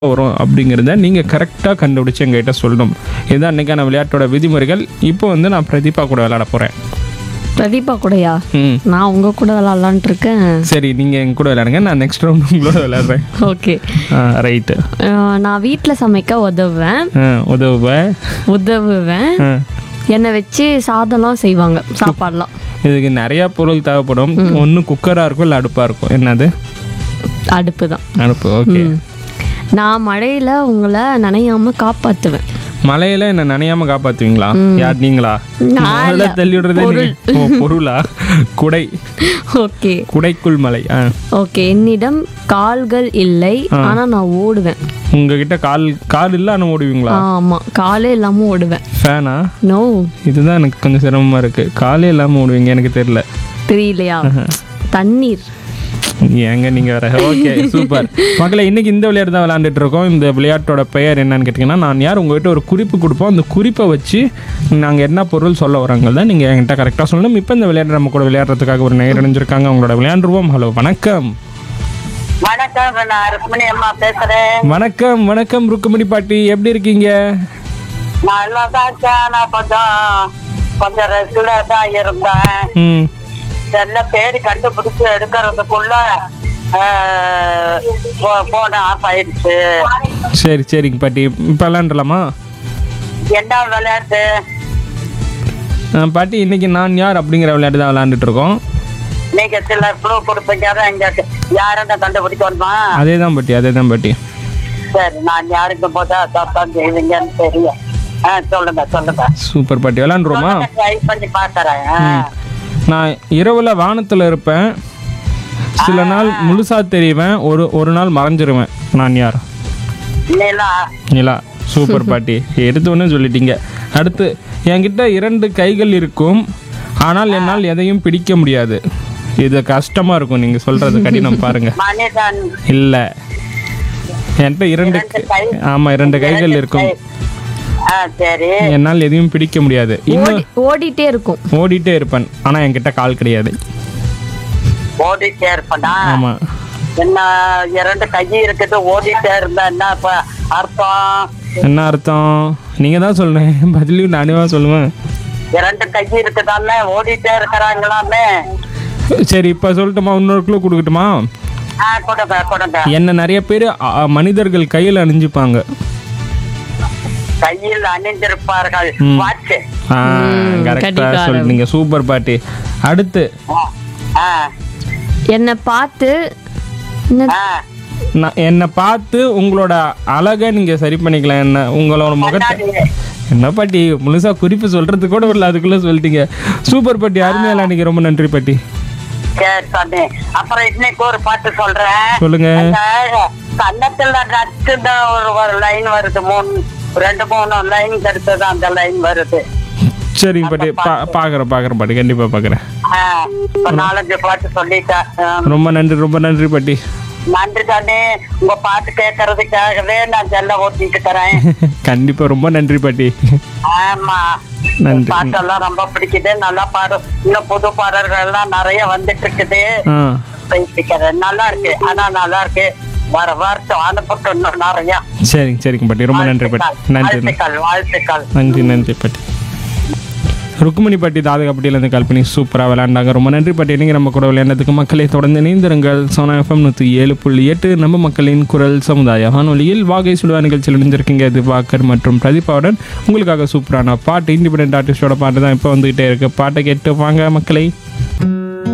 வரும் அப்படிங்கிறத நீங்கள் கரெக்டாக கண்டுபிடிச்சு எங்ககிட்ட சொல்லணும் இதுதான் இன்றைக்கான விளையாட்டோட விதிமுறைகள் இப்போ வந்து நான் பிரதீபா கூட விளையாட போகிறேன் பிரதீபா கூடயா ம் நான் உங்க கூட விளாட்லான்ட்டு இருக்கேன் சரி நீங்கள் எங்க கூட விளையாடுங்க நான் நெக்ஸ்ட் ரவுண்ட் உங்களோட விளையாடுறேன் ஓகே ரைட்டு நான் வீட்டில் சமைக்க உதவுவேன் உதவுவேன் உதவுவேன் ஆ. என்னை வச்சு சாதம்லாம் செய்வாங்க சாப்பாடுலாம் இதுக்கு நிறையா பொருள் தேவைப்படும் ஒன்று குக்கராக இருக்கும் இல்லை அடுப்பாக இருக்கும் என்னது அடுப்பு தான் அடுப்பு ஓகே நான் மழையில் உங்களை நனையாம காப்பாற்றுவேன் மலையில என்ன நனையாம காப்பாத்துவீங்களா யார் நீங்களா நான் முதல்ல இல்ல. தள்ளி விடுறதே நீங்க. ஓ பொருளா குடை ஓகே குடைக்குள் மலை ஆ ஓகே என்னிடம் கால்கள் இல்லை ஆனா நான் ஓடுவேன் உங்ககிட்ட கால் கால் இல்லை ஆனால் ஓடுவீங்களா ஆமா காலே இல்லாம ஓடுவேன் ஃபேனா நோ இதுதான் எனக்கு கொஞ்சம் சிரமமா இருக்கு காலே இல்லாமல் ஓடுவீங்க எனக்கு தெரியல தெரியலையா தண்ணீர் ஏங்க நீங்க வேற ஓகே சூப்பர் மக்களை இன்னைக்கு இந்த விளையாட்டு தான் விளையாண்டுட்டு இருக்கோம் இந்த விளையாட்டோட பெயர் என்னன்னு கேட்டிங்கன்னா நான் யார் உங்ககிட்ட ஒரு குறிப்பு கொடுப்போம் அந்த குறிப்பை வச்சு நாங்கள் என்ன பொருள் சொல்ல வராங்க தான் நீங்கள் என்கிட்ட கரெக்டாக சொல்லணும் இப்போ இந்த விளையாட்டு நம்ம கூட விளையாடுறதுக்காக ஒரு நேர் இணைஞ்சிருக்காங்க அவங்களோட விளையாண்டுருவோம் ஹலோ வணக்கம் வணக்கம் நான் ருக்மணி அம்மா பேசுறேன் வணக்கம் வணக்கம் ருக்குமணி பாட்டி எப்படி இருக்கீங்க நல்லா தான் இருக்கேன் நான் கொஞ்சம் கொஞ்சம் ரெஸ்ட்ல தான் இருந்தேன் ம் நல்ல பேரு கண்டுபிடிச்சு எடுக்கிறதுக்குள்ள ஆஹ், போ- போன ஆஃப் ஆயிடுச்சு சரி சரிங்க பாட்டி இப்போ விளையாண்டுலாமா என்ன விளையாட்டு ஆ, பாட்டி இன்னைக்கு நான் யார் அப்படிங்கிற விளையாட்டு தான் விளையாண்டுட்டு இருக்கோம் நீங்க சில ப்ளூ கொடுப்பீங்க அதான் எங்க யாருன்னு கண்டுபிடிக்கணுமா அதே தான் பாட்டி அதே தான் பாட்டி சரி நான் யாருக்கு போதா தப்பான் செய்வீங்கன்னு தெரியும் ஆ சொல்லுங்க சொல்லுங்க சூப்பர் பாட்டி விளையாண்டுருவோமா ட்ரை பண்ணி பாக்குறேன் நான் இரவில் வானத்தில் இருப்பேன் சில நாள் முழுசா தெரிவேன் ஒரு ஒரு நாள் மறைஞ்சிருவேன் நான் யார் நிலா நிலா சூப்பர் பாட்டி எடுத்தோன்னே சொல்லிட்டீங்க அடுத்து என்கிட்ட இரண்டு கைகள் இருக்கும் ஆனால் என்னால் எதையும் பிடிக்க முடியாது இது கஷ்டமா இருக்கும் நீங்க சொல்றது கடினம் பாருங்க மனிதன் இல்ல என்கிட்ட இரண்டு கை. ஆமா இரண்டு கைகள் இருக்கும் ஆ சரி என்னால் எதையும் பிடிக்க முடியாது இன்னும் ஓடி ஓடிட்டே இருக்கும் ஓடிட்டே இருப்பேன் ஆனா என்கிட்ட கால் கிடையாது ஓடிட்டே இருப்பனா ஆமா என்ன இரண்டு கை இருக்குது ஓடிட்டே இருந்தா என்ன இப்ப அர்த்தம் என்ன அர்த்தம் நீங்க தான் சொல்லணும் பதிலையும் நானே தான் சொல்லுவேன் இரண்டு கை இருக்குதானே ஓடிட்டே இருக்கிறாங்களாமே சரி இப்போ சொல்லட்டுமா இன்னொரு க்ளூ கொடுக்கட்டுமா ஆ கொடுங்க கொடுங்க என்ன நிறைய பேர் மனிதர்கள் கையில் அணிஞ்சுப்பாங்க கையில் அணிந்திருப்பார்கள் வாட்ச் கரெக்டாக கடிகாரம். சொல்லிட்டீங்க சூப்பர் பாட்டி அடுத்து ஆ என்னை பார்த்து என்ன ஆ நான் என்னை பார்த்து உங்களோட அழகை நீங்கள் சரி பண்ணிக்கலாம் என்ன உங்களோட முகத்தை கண்ணாடி. என்ன பாட்டி முழுசா குறிப்பு சொல்றது கூட இல்லை அதுக்குள்ளே சொல்லிட்டீங்க சூப்பர் பாட்டி அருமையாக அன்னைக்கு ரொம்ப நன்றி பாட்டி சரி சாமி அப்புறம் இன்னைக்கு ஒரு பாட்டு சொல்றேன் சொல்லுங்க அந்த கன்னத்துல நட்டுன்னு ஒரு ஒரு லைன் வருது மூணு ரெண்டு மூணு லைன் கிடைச்சது அந்த லைன் வருது சரிங்க பாட்டி பா பார்க்குறேன் பார்க்குறேன் பாட்டி கண்டிப்பாக பார்க்குறேன் ஆ, இப்ப நாலஞ்சு பாட்டு சொல்லிட்டேன் ஆ, ரொம்ப நன்றி ரொம்ப நன்றி பாட்டி நன்றி தானே உங்க பாட்டு கேட்கறதுக்காகவே நான் செல்ல ஓட்டிட்டு தரேன் கண்டிப்பாக ரொம்ப நன்றி பாட்டி ஆமா நன்றி பாட்டெல்லாம் ரொம்ப பிடிக்குது நல்லா பாடு இன்னும் புது பாடல்கள் எல்லாம் நிறைய வந்துட்டு இருக்குது ஆ பேசிக்கிறேன் நல்லா இருக்கு ஆனா நல்லா இருக்கு வர வார்த்தை அனுப்பட்டும் இன்னும் நிறைய சரிங்க சரிங்க பாட்டி ரொம்ப நன்றி பாட்டி நன்றி நன்றி வாழ்த்துக்கள் வாழ்த்துக்கள் நன்றி நன்றி பாட்டி ருக்குமணி பாட்டி தாதகப்பட்டியிலேருந்து கால் பண்ணி சூப்பராக விளையாண்டாங்க ரொம்ப நன்றி பாட்டி நீங்கள் நம்ம கூட விளையாண்டதுக்கு மக்களை தொடர்ந்து இணைந்திருங்கள் சோனா எஃப்எம் நூற்றி ஏழு புள்ளி எட்டு நம்ம மக்களின் குரல் சமுதாய வானொலியில் வாகை சுடுவா நிகழ்ச்சியில் இணைஞ்சிருக்கீங்க இது வாக்கர் மற்றும் பிரதீபாவுடன் உங்களுக்காக சூப்பரான பாட்டு இண்டிபெண்ட் ஆர்டிஸ்டோட பாட்டு தான் இப்போ வந்துகிட்டே இருக்கு பாட்டை கேட்டு வாங்க மக்களை